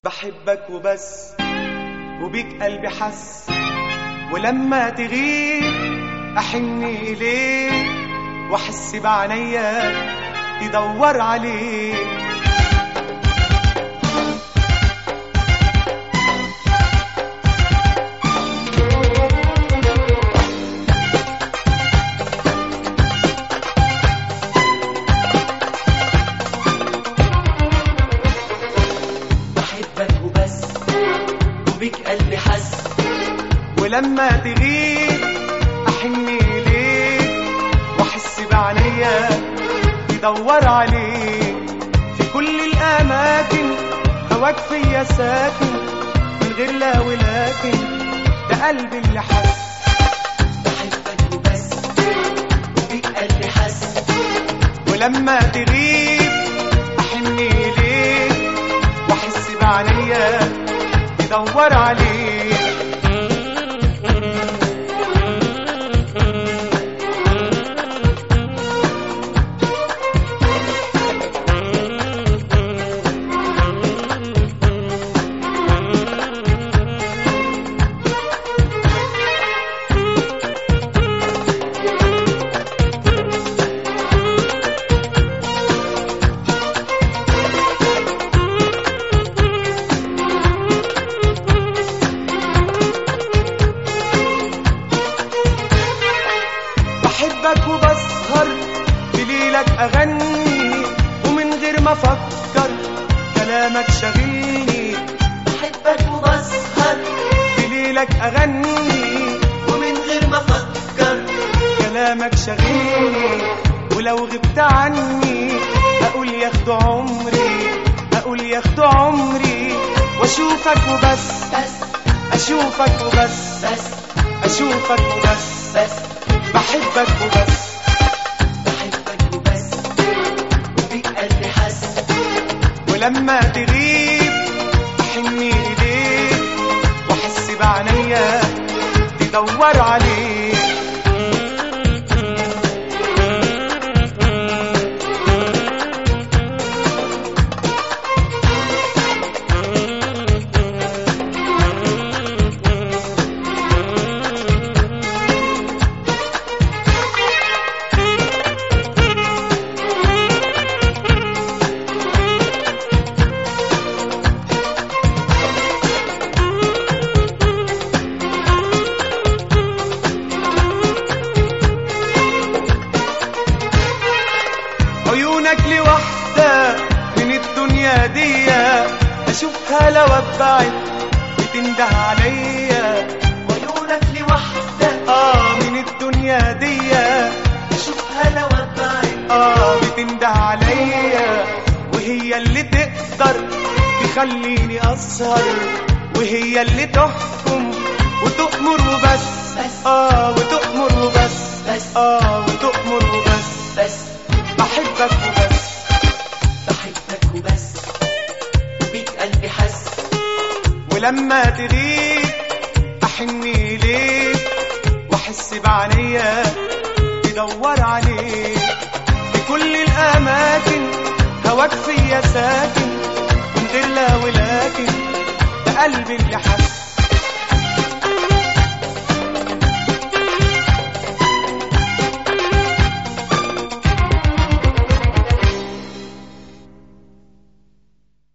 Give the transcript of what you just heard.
بحبك وبس وبيك قلبي حس ولما تغيب أحن إليك وأحس بعنيا يدور عليك بحبك وبس وبيك قلبي حس ولما تغيب أحن إليك وأحس بعنيا يدور عليك في كل الأماكن هواك فيا ساكن من غير لا ولكن ده قلبي اللي حس بحبك وبس وبيك قلبي حس ولما تغيب أحن إليك وأحس بعنيا يدور عليك بحبك وبسهر بليلك أغني ومن غير ما أفكر كلامك شاغلني بحبك وبسهر بليلك أغني ومن غير ما افكر كلامك شاغلني ولو غبت عني أقول ياخدوا عمري أقول ياخدوا عمري وأشوفك وبس بس أشوفك وبس بس أشوفك وبس بس بحبك وبس بحبك وبس وبيك قلبي حس ولما تغيب أحني إليك وأحس بعنيا تدور عليك عيونك لوحدة من الدنيا دي أشوفها لو أبعد بتنده عليا عيونك لوحدك آه من الدنيا دي اشوفها لو ابعد آه بتنده عليا وهي اللي تقدر تخليني أسهر وهي اللي تحكم وتأمر وبس بس. آه وتأمر وبس بس آه وتأمر وبس بس بحبك وبس بحبك وبس وبيك قلبي حس ولما تغيب أحن إليك وأحس بعنيا تدور عليك في كل الأماكن هواك فيا ساكن من غير لا ولكن ده قلبي اللي حس